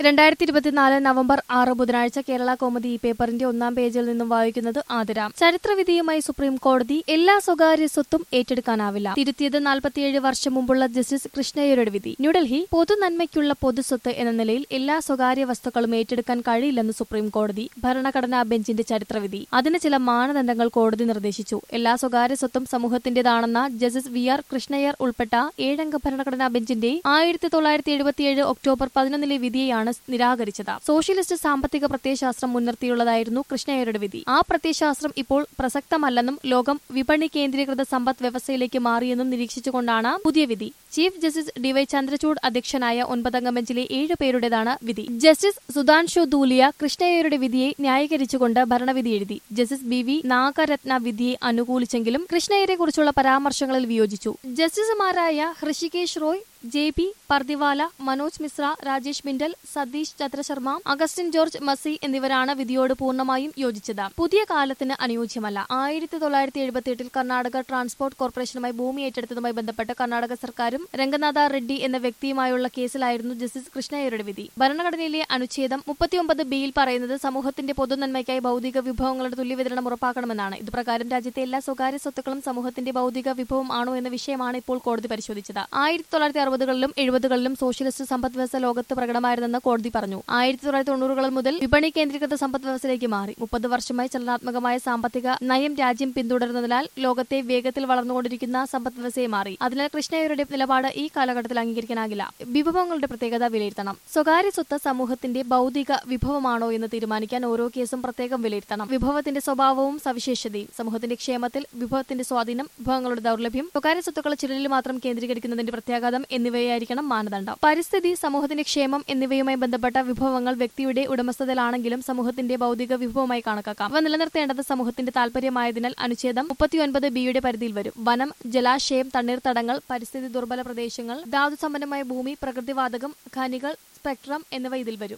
രണ്ടായിരത്തി ഇരുപത്തിനാല് നവംബർ ആറ് ബുധനാഴ്ച കേരള കോമഡി ഈ പേപ്പറിന്റെ ഒന്നാം പേജിൽ നിന്നും വായിക്കുന്നത് ആതിരാം ചരിത്രവിധിയുമായി സുപ്രീം കോടതി എല്ലാ സ്വകാര്യ സ്വത്തും ഏറ്റെടുക്കാനാവില്ല തിരുത്തിയത് നാൽപ്പത്തിയേഴ് വർഷം മുമ്പുള്ള ജസ്റ്റിസ് കൃഷ്ണയ്യരുടെ വിധി ന്യൂഡൽഹി പൊതു നന്മയ്ക്കുള്ള പൊതുസ്വത്ത് എന്ന നിലയിൽ എല്ലാ സ്വകാര്യ വസ്തുക്കളും ഏറ്റെടുക്കാൻ കഴിയില്ലെന്ന് സുപ്രീം കോടതി ഭരണഘടനാ ബെഞ്ചിന്റെ ചരിത്രവിധി അതിന് ചില മാനദണ്ഡങ്ങൾ കോടതി നിർദ്ദേശിച്ചു എല്ലാ സ്വകാര്യ സ്വത്തും സമൂഹത്തിന്റേതാണെന്ന ജസ്റ്റിസ് വി ആർ കൃഷ്ണയ്യർ ഉൾപ്പെട്ട ഏഴംഗ ഭരണഘടനാ ബെഞ്ചിന്റെ ആയിരത്തി തൊള്ളായിരത്തി എഴുപത്തിയേഴ് ഒക്ടോബർ പതിനൊന്നിലെ വിധിയെയാണ് നിരാകരിച്ചത് സോഷ്യലിസ്റ്റ് സാമ്പത്തിക പ്രത്യയശാസ്ത്രം മുൻനിർത്തിയുള്ളതായിരുന്നു കൃഷ്ണയ്യരുടെ വിധി ആ പ്രത്യയശാസ്ത്രം ഇപ്പോൾ പ്രസക്തമല്ലെന്നും ലോകം വിപണി കേന്ദ്രീകൃത സമ്പദ് വ്യവസ്ഥയിലേക്ക് മാറിയെന്നും നിരീക്ഷിച്ചുകൊണ്ടാണ് പുതിയ വിധി ചീഫ് ജസ്റ്റിസ് ഡിവൈ ചന്ദ്രചൂഡ് അധ്യക്ഷനായ ഒൻപതംഗ ബെഞ്ചിലെ ഏഴ് പേരുടേതാണ് വിധി ജസ്റ്റിസ് സുധാൻഷു ധൂലിയ കൃഷ്ണയ്യരുടെ വിധിയെ ന്യായീകരിച്ചുകൊണ്ട് ഭരണവിധി എഴുതി ജസ്റ്റിസ് ബി വി നാഗരത്ന വിധിയെ അനുകൂലിച്ചെങ്കിലും കൃഷ്ണയ്യരെ കുറിച്ചുള്ള പരാമർശങ്ങളിൽ വിയോജിച്ചു ജസ്റ്റിസുമാരായ ഹൃഷികേശ് റോയ് ജെ പി പർദിവാല മനോജ് മിശ്ര രാജേഷ് മിൻഡൽ സതീഷ് ചന്ദ്രശർമ്മ അഗസ്റ്റിൻ ജോർജ് മസി എന്നിവരാണ് വിധിയോട് പൂർണ്ണമായും യോജിച്ചത് പുതിയ കാലത്തിന് അനുയോജ്യമല്ല ആയിരത്തി തൊള്ളായിരത്തി എഴുപത്തിയെട്ടിൽ കർണാടക ട്രാൻസ്പോർട്ട് കോർപ്പറേഷനുമായി ഭൂമി ഏറ്റെടുത്തതുമായി ബന്ധപ്പെട്ട് കർണാടക സർക്കാരും രംഗനാഥ റെഡ്ഡി എന്ന വ്യക്തിയുമായുള്ള കേസിലായിരുന്നു ജസ്റ്റിസ് കൃഷ്ണയ്യരുടെ വിധി ഭരണഘടനയിലെ അനുച്ഛേദം മുപ്പത്തിയൊമ്പത് ബിയിൽ പറയുന്നത് സമൂഹത്തിന്റെ പൊതുനന്മയ്ക്കായി ഭൗതിക വിഭവങ്ങളുടെ തുല്യവിതരണം ഉറപ്പാക്കണമെന്നാണ് ഇതുപ്രകാരം രാജ്യത്തെ എല്ലാ സ്വകാര്യ സ്വത്തുക്കളും സമൂഹത്തിന്റെ ഭൗതിക വിഭവം ആണോ എന്ന വിഷയമാണ് ഇപ്പോൾ കോടതി പരിശോധിച്ചത് ആയിരത്തി തൊള്ളായിരത്തി അറുപതുകളിലും എഴുപതുകളിലും സോഷ്യലിസ്റ്റ് സമ്പദ് വ്യവസ്ഥ ലോകത്ത് പ്രകടമായിരുന്നെന്ന് കോടതി പറഞ്ഞു ആയിരത്തി തൊള്ളായിരത്തി തൊണ്ണൂറുകൾ മുതൽ വിപണി കേന്ദ്രീകൃത സമ്പദ് വ്യവസ്ഥയിലേക്ക് മാറി മുപ്പത് വർഷമായി ചലനാത്മകമായ സാമ്പത്തിക നയം രാജ്യം പിന്തുടരുന്നതിനാൽ ലോകത്തെ വേഗത്തിൽ വളർന്നുകൊണ്ടിരിക്കുന്ന സമ്പദ് വ്യവസ്ഥയെ മാറി അതിനാൽ കൃഷ്ണയ്യരുടെ നിലപാട് ഈ കാലഘട്ടത്തിൽ അംഗീകരിക്കാനാകില്ല വിഭവങ്ങളുടെ പ്രത്യേകത വിലയിരുത്തണം സ്വകാര്യ സ്വത്ത് സമൂഹത്തിന്റെ ഭൗതിക വിഭവമാണോ എന്ന് തീരുമാനിക്കാൻ ഓരോ കേസും പ്രത്യേകം വിലയിരുത്തണം വിഭവത്തിന്റെ സ്വഭാവവും സവിശേഷതയും സമൂഹത്തിന്റെ ക്ഷേമത്തിൽ വിഭവത്തിന്റെ സ്വാധീനം വിഭവങ്ങളുടെ ദൗർലഭ്യം സ്വകാര്യ സ്വത്തുക്കൾ ചിലരിൽ മാത്രം കേന്ദ്രീകരിക്കുന്നതിന്റെ പ്രത്യാഘാതം എന്നിവയായിരിക്കണം മാനദണ്ഡം പരിസ്ഥിതി സമൂഹത്തിന്റെ ക്ഷേമം എന്നിവയുമായി ബന്ധപ്പെട്ട വിഭവങ്ങൾ വ്യക്തിയുടെ ഉടമസ്ഥതയിലാണെങ്കിലും സമൂഹത്തിന്റെ ഭൗതിക വിഭവമായി കണക്കാക്കാം അവ നിലനിർത്തേണ്ടത് സമൂഹത്തിന്റെ താൽപര്യമായതിനാൽ അനുച്ഛേദം മുപ്പത്തിയൊൻപത് ബിയുടെ പരിധിയിൽ വരും വനം ജലാശയം തണ്ണീർത്തടങ്ങൾ പരിസ്ഥിതി ദുർബല പ്രദേശങ്ങൾ ധാതുസമ്പന്നമായ ഭൂമി പ്രകൃതിവാതകം ഖനികൾ സ്പെക്ട്രം എന്നിവ ഇതിൽ വരും